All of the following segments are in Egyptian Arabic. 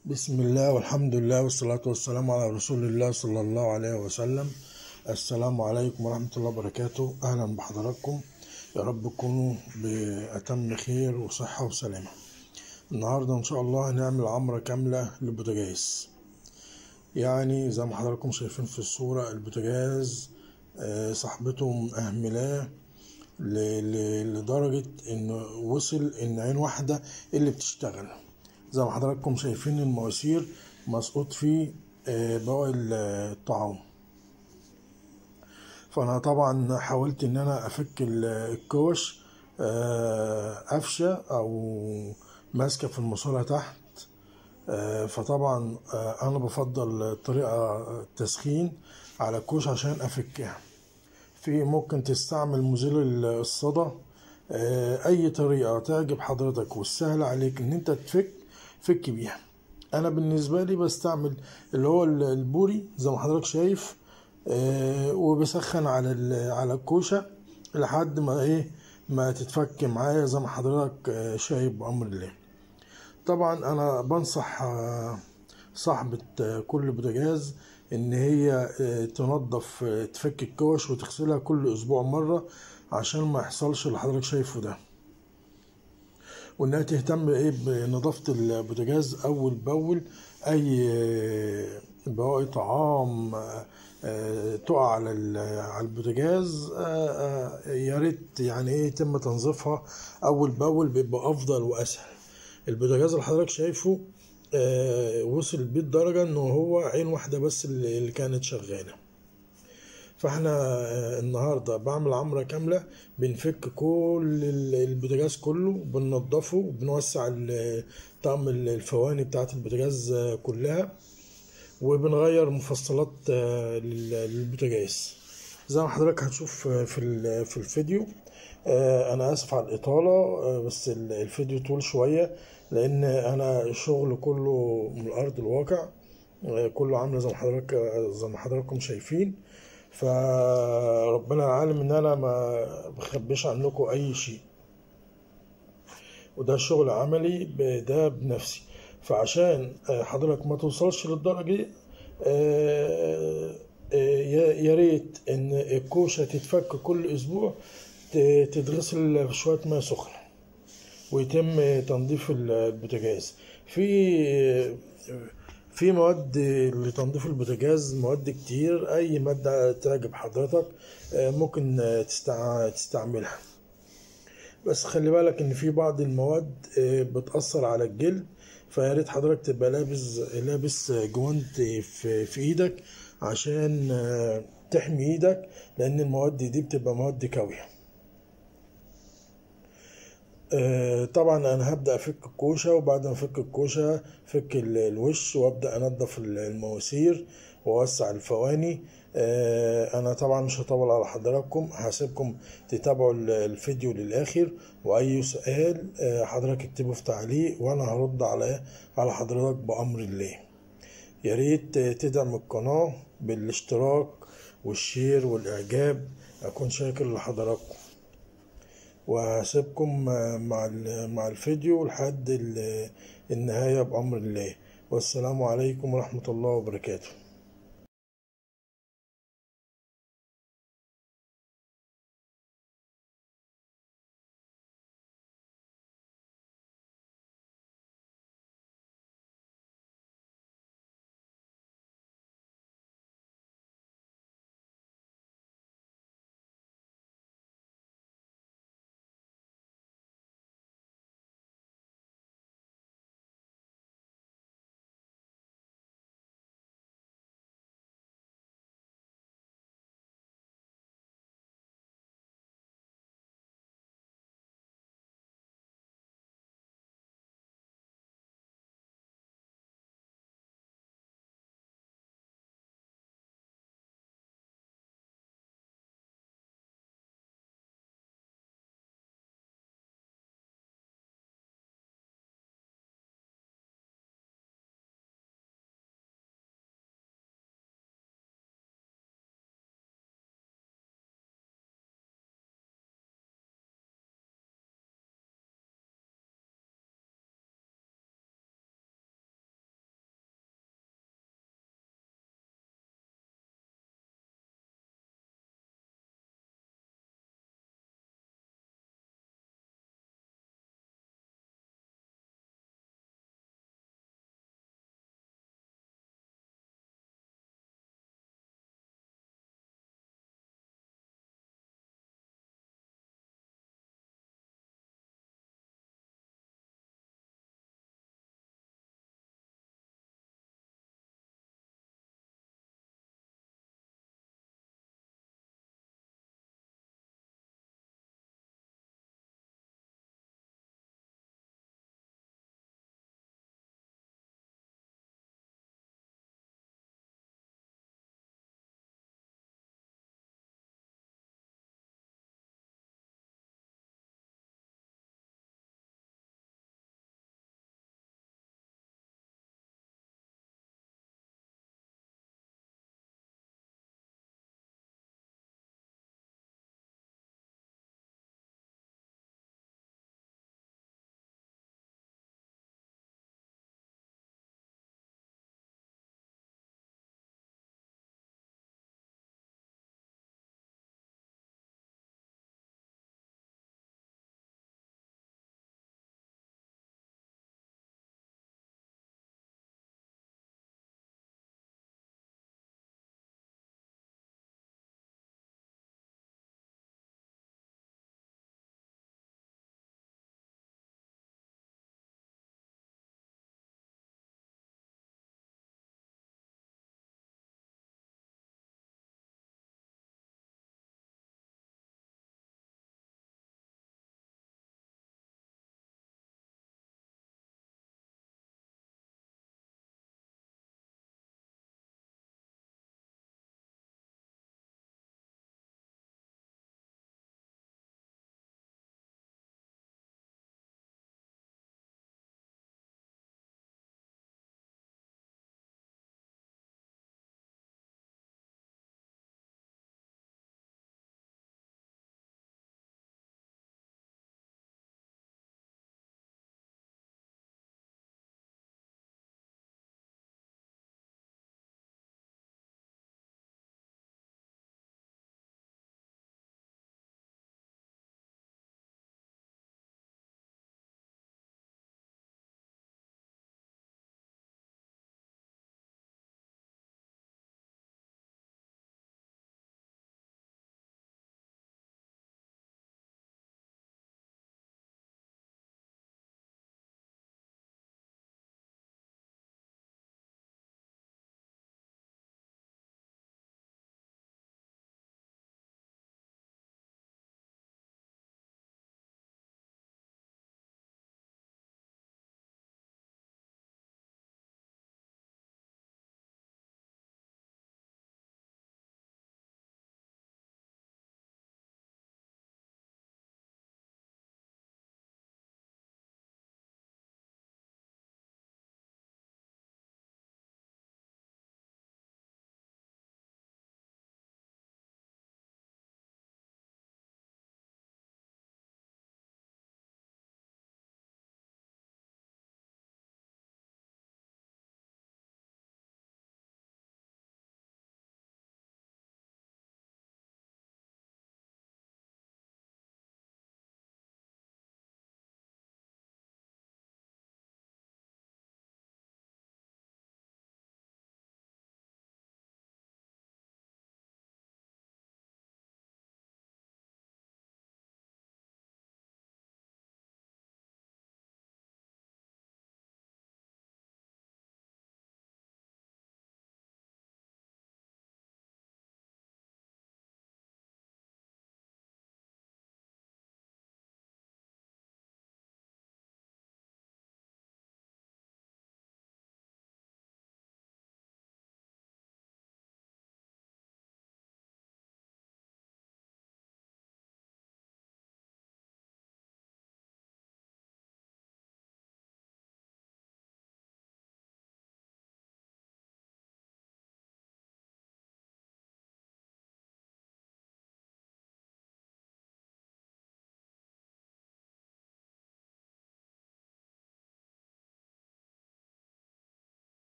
بسم الله والحمد لله والصلاة والسلام على رسول الله صلى الله عليه وسلم السلام عليكم ورحمة الله وبركاته أهلا بحضراتكم يا رب تكونوا بأتم خير وصحة وسلامة النهاردة إن شاء الله هنعمل عمرة كاملة للبوتاجاز يعني زي ما حضراتكم شايفين في الصورة البوتاجاز آه، صاحبته مأهملاه ل- ل- لدرجة إنه وصل إن عين واحدة اللي بتشتغل زي ما حضراتكم شايفين المواسير مسقوط فيه آه، بواقي الطعام فأنا طبعا حاولت إن أنا أفك ال- الكوش آه، قفشة أو ماسكة في الماسورة تحت آه، فطبعا آه، أنا بفضل طريقة تسخين على الكوش عشان أفكها في ممكن تستعمل مزيل الصدى آه، اي طريقة تعجب حضرتك والسهل عليك ان انت تفك فك بيها انا بالنسبة لي بستعمل اللي هو البوري زي ما حضرتك شايف آه، وبسخن على ال- على الكوشة لحد ما ايه ما تتفك معايا زي ما حضرتك آه، شايف بأمر الله طبعا انا بنصح آه، صاحبة آه، كل بوتاجاز ان هي آه، تنظف آه، تفك الكوش وتغسلها كل اسبوع مرة عشان ما يحصلش اللي حضرتك شايفه ده وانها تهتم ايه بنظافة البوتاجاز اول باول اي آه، بواقي طعام آه، آه، تقع على ال- على البوتاجاز آه، آه، يا ريت يعني ايه يتم تنظيفها اول باول بيبقى افضل واسهل البوتاجاز اللي حضرتك شايفه آه، وصل بيه الدرجة ان هو عين واحدة بس اللي اللي كانت شغالة فاحنا آه، النهارده بعمل عمرة كاملة بنفك كل ال- البوتاجاز كله بننضفه وبنوسع ال- طقم الفواني بتاعت البوتاجاز آه، كلها وبنغير مفصلات آه، لل- للبوتاجاز زي ما حضرتك هتشوف آه، في ال- في الفيديو آه، انا اسف على الاطاله آه، بس ال- الفيديو طول شويه لان انا الشغل كله من الارض الواقع آه، كله عامله زي ما حضرتك زي ما حضراتكم شايفين فربنا عالم ان انا ما بخبيش عنكم اي شيء وده شغل عملي ب- ده بنفسي فعشان آه، حضرتك ما توصلش للدرجة دي آه، آه، يا يا ريت ان الكوشة تتفك كل اسبوع ت- تتغسل في شوية ماء سخنة ويتم تنظيف البوتاجاز في في مواد لتنظيف البوتاجاز مواد كتير اي مادة تعجب حضرتك آه، ممكن آه، تستع- تستعملها بس خلي بالك ان في بعض المواد آه، بتأثر على الجلد فيا ريت حضرتك تبقى لابس لابس جوانت في في ايدك عشان آه، تحمي ايدك لان المواد دي بتبقى مواد كاوية آه، طبعا انا هبدا افك الكوشه وبعد ما افك الكوشه فك ال- الوش وابدا انضف ال- المواسير واوسع الفواني آه، انا طبعا مش هطول على حضراتكم هسيبكم تتابعوا ال- الفيديو للاخر واي سؤال آه، حضرتك اكتبه في تعليق وانا هرد على على حضرتك بامر الله يا ريت تدعم القناه بالاشتراك والشير والاعجاب اكون شاكر لحضراتكم وهسيبكم مع ال- مع الفيديو لحد ال- النهاية بأمر الله والسلام عليكم ورحمة الله وبركاته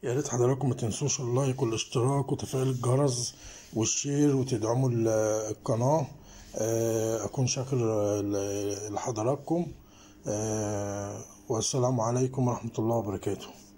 يا ريت حضراتكم ما تنسوش اللايك والاشتراك وتفعيل الجرس والشير وتدعموا ال- القناة آه، أكون شاكر ل- لحضراتكم آه، والسلام عليكم ورحمة الله وبركاته